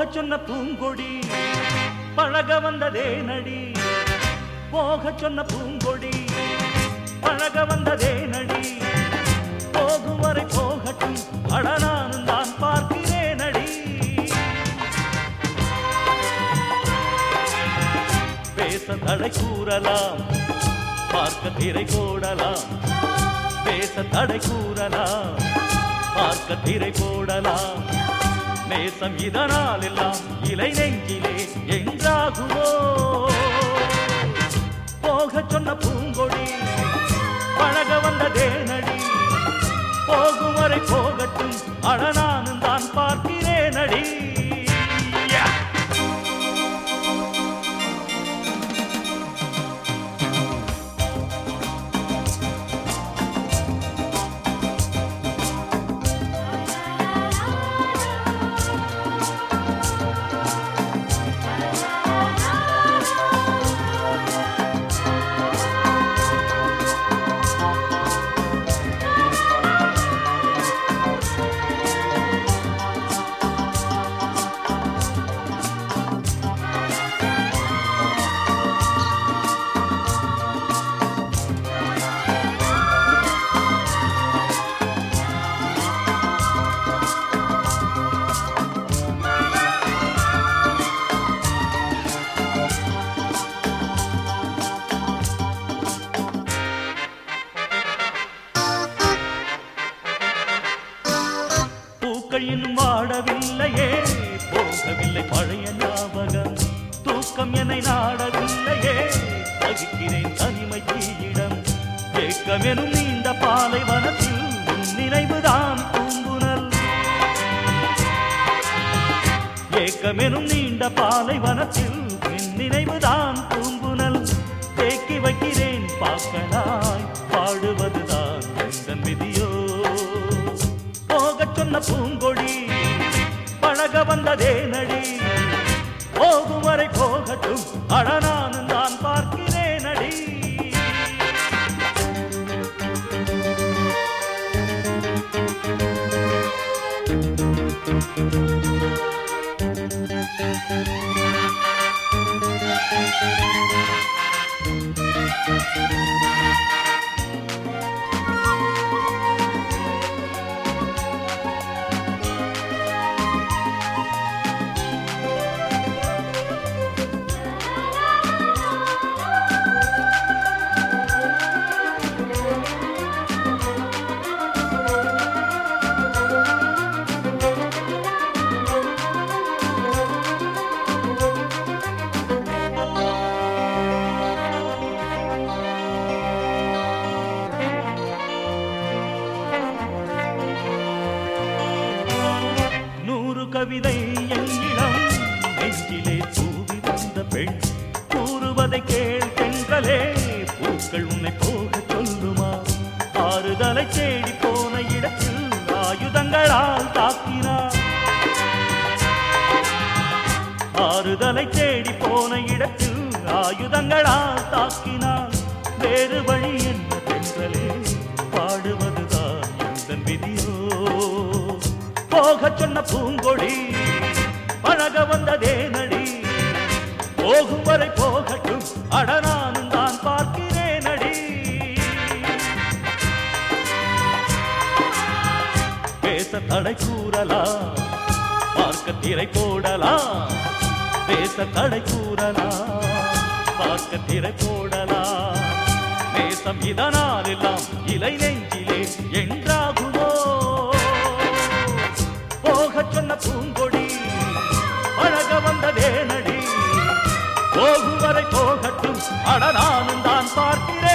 சொன்ன பூங்கொடி பழக வந்ததே நடி போக சொன்ன பூங்கொடி பழக வந்ததே நடி போகும் வரை போகட்டும் அட நானும் தான் பார்க்கிறேன் நடி பேச தடை கூறலாம் பார்க்க திரை போடலாம் பேச தடை கூறலாம் பார்க்க திரை போடலாம் நேசம் இதனால் எல்லாம் இலை நெஞ்சிலே எங்காகுமோ போக சொன்ன பூங்கொடி பழக வந்ததே நடி போகும் வரை போகட்டும் அட நானும் தான் பார்க்கிறேன் நடி பூக்கள் இன்னும் வாடவில்லையே போகவில்லை பழைய ஞாபகம் தூக்கம் என்னை நாடவில்லையே தகிக்கிறேன் தனிமை தீயிடம் ஏக்கம் எனும் நீண்ட பாலை வனத்தில் உன் நினைவுதான் பூங்குனல் ஏக்கம் எனும் நீண்ட பாலை வனத்தில் என் நினைவுதான் பூங்குனல் தேக்கி வைக்கிறேன் பார்க்கலாய் பாடுவதுதான் எந்தன் விதியோ போகச் சொன்ன பூங்கொடி பழக வந்ததே நடி போகும் வரை போகட்டும் அட நானும் தான் பார்க்கிறேன் நடி நூறு கவிதை எங்கிடம் நெஞ்சிலே தூவி வந்த பெண் கூறுவதை கேள் பெண்களே பூக்கள் உன்னை போக சொல்லுமா ஆறுதலை தேடி போன இடத்தில் ஆயுதங்களால் தாக்கினார் ஆறுதலை தேடி போன இடத்தில் ஆயுதங்களால் தாக்கினார் வேறு வழி என்ன பெண்களே பாடுவதுதான் எந்தன் விதியோ போகச் சொன்ன பூங்கொடி பழக வந்ததே நடி போகும் வரை போகட்டும் அட நானும் தான் பார்க்கிறேன் நடி பேச தடை கூறலாம் பார்க்க திரை போடலாம் பேச தடை கூறலாம் பார்க்க திரை போடலாம் நேசம் இதனால் எல்லாம் இலை நெஞ்சிலே என்றாகுமோ போகச் சொன்ன பூங்கொடி பழக வந்ததே நடி போகும் வரை போகட்டும் அட நானும் தான் பார்க்கிறேன்